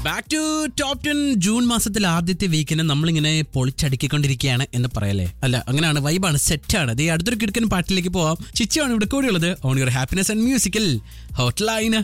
Back to top ten June മാസത്തിൽ ആദ്യത്തെ വീക്കിന് നമ്മളിങ്ങനെ പൊളിച്ചടുക്കിക്കൊണ്ടിരിക്കുകയാണ് എന്ന് പറയല്ലേ അല്ല അങ്ങനെയാണ് വൈബാണ് സെറ്റാണ് അതേ അടുത്തൊരു കിടക്കൻ പാട്ടിലേക്ക് പോവാം ചിച്ചയാണ് ഇവിടെ കൂടിയുള്ളത് on your happiness and musical hot ലൈന്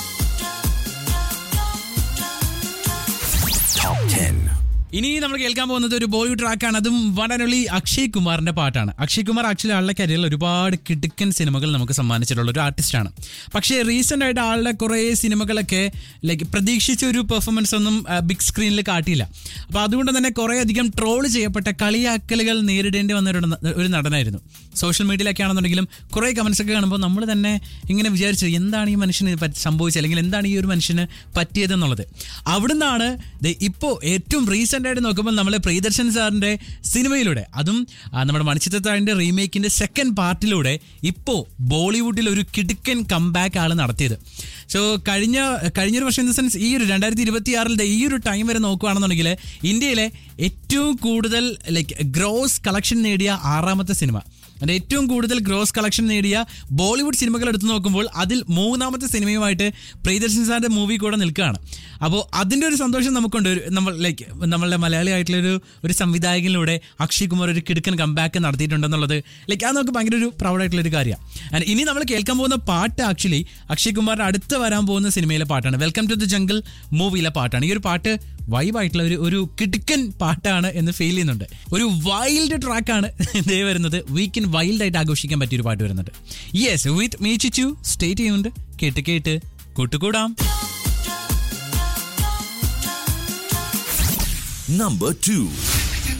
ഇനി നമ്മൾ കേൾക്കാൻ പോകുന്നത് ഒരു ബോളിവുഡ് ട്രാക്കാണ് അതും വൺ ആൻഡ് ഓൺലി അക്ഷയ് കുമാറിന്റെ പാട്ടാണ് അക്ഷയ് കുമാർ ആക്ച്വലി ആളുടെ കരിയറിൽ ഒരുപാട് കിടുക്കൻ സിനിമകൾ നമുക്ക് സമ്മാനിച്ചിട്ടുള്ള ഒരു ആർട്ടിസ്റ്റാണ് പക്ഷേ റീസെന്റ് ആയിട്ട് ആളുടെ കുറേ സിനിമകളൊക്കെ ലൈക്ക് പ്രതീക്ഷിച്ച ഒരു പെർഫോമൻസ് ഒന്നും ബിഗ് സ്ക്രീനിൽ കാട്ടിയില്ല അപ്പോൾ അതുകൊണ്ട് തന്നെ കുറേ അധികം ട്രോൾ ചെയ്യപ്പെട്ട കളിയാക്കലുകൾ നേരിടേണ്ടി വന്ന ഒരു ന- ഒരു നടനായിരുന്നു സോഷ്യൽ മീഡിയയിലൊക്കെ ആണെന്നുണ്ടെങ്കിലും കുറേ കമന്റ്സ് ഒക്കെ കാണുമ്പോൾ നമ്മൾ തന്നെ ഇങ്ങനെ വിചാരിച്ചു എന്താണ് ഈ മനുഷ്യന് പറ്റി- സംഭവിച്ചത് അല്ലെങ്കിൽ എന്താണ് ഈ ഒരു മനുഷ്യന് പറ്റിയതെന്നുള്ളത് അവിടുന്നാണ് ദേ ഇപ്പോൾ ഏറ്റവും റീസെന്റ് ആയിട്ട് നോക്കുമ്പോൾ നമ്മൾ പ്രിയദർശൻ സാറിന്റെ സിനിമയിലൂടെ അതും ആ, നമ്മുടെ മണിച്ചിത്രത്താഴിന്റെ റീമേക്കിന്റെ സെക്കൻഡ് പാർട്ടിലൂടെ ഇപ്പോൾ ബോളിവുഡിൽ ഒരു കിടുക്കൻ കംബാക്ക് ആൾ നടത്തിയത് സോ കഴിഞ്ഞ കഴിഞ്ഞൊരു വർഷം ഇൻ ദ സെൻസ് ഈ ഒരു രണ്ടായിരത്തി ഇരുപത്തി ആറിൽ ഈ ഒരു ടൈം വരെ നോക്കുകയാണെന്നുണ്ടെങ്കിൽ ഇന്ത്യയിലെ ഏറ്റവും കൂടുതൽ ലൈക്ക് ഗ്രോസ് കളക്ഷൻ നേടിയ ആറാമത്തെ സിനിമ അതിന്റെ ഏറ്റവും കൂടുതൽ ഗ്രോസ് കളക്ഷൻ നേടിയ ബോളിവുഡ് സിനിമകൾ എടുത്തു നോക്കുമ്പോൾ അതിൽ മൂന്നാമത്തെ സിനിമയുമായിട്ട് പ്രിയദർശൻ സാറിന്റെ മൂവി കൂടെ നിൽക്കുകയാണ് അപ്പോൾ അതിന്റെ ഒരു സന്തോഷം നമുക്കുണ്ട് ഒരു നമ്മൾ ലൈക്ക് നമ്മളുടെ മലയാളി ആയിട്ടുള്ള ഒരു ഒരു സംവിധായകനിലൂടെ അക്ഷയ് കുമാർ ഒരു കിടുക്കൻ കംബാക്ക് നടത്തിയിട്ടുണ്ടെന്നുള്ളത് ലൈക്ക് അത് നമുക്ക് ഭയങ്കര ഒരു പ്രൗഡ് ആയിട്ടുള്ള ഒരു കാര്യമാണ് ആൻഡ് ഇനി നമ്മൾ കേൾക്കാൻ പോകുന്ന പാട്ട് ആക്ച്വലി അക്ഷയ് കുമാറിന്റെ അടുത്ത് വരാൻ പോകുന്ന സിനിമയിലെ പാട്ടാണ് വെൽക്കം ടു ദി ജംഗിൾ മൂവിയിലെ പാട്ടാണ് ഈ ഒരു പാട്ട് വൈബായിട്ടുള്ള ഒരു ഒരു കിടുക്കൻ പാട്ടാണ് എന്ന് ഫീൽ ചെയ്യുന്നുണ്ട് ഒരു വൈൽഡ് ട്രാക്കാണ് ഇതേ വരുന്നത് വീക്കിൻ വൈൽഡ് ആയിട്ട് ആഘോഷിക്കാൻ പറ്റിയ ഒരു പാട്ട് വരുന്നുണ്ട് yes with me Chichu state ചെയ്യുന്നുണ്ട് കേട്ട് കേട്ട് കൂട്ടുകൂടാം Number two.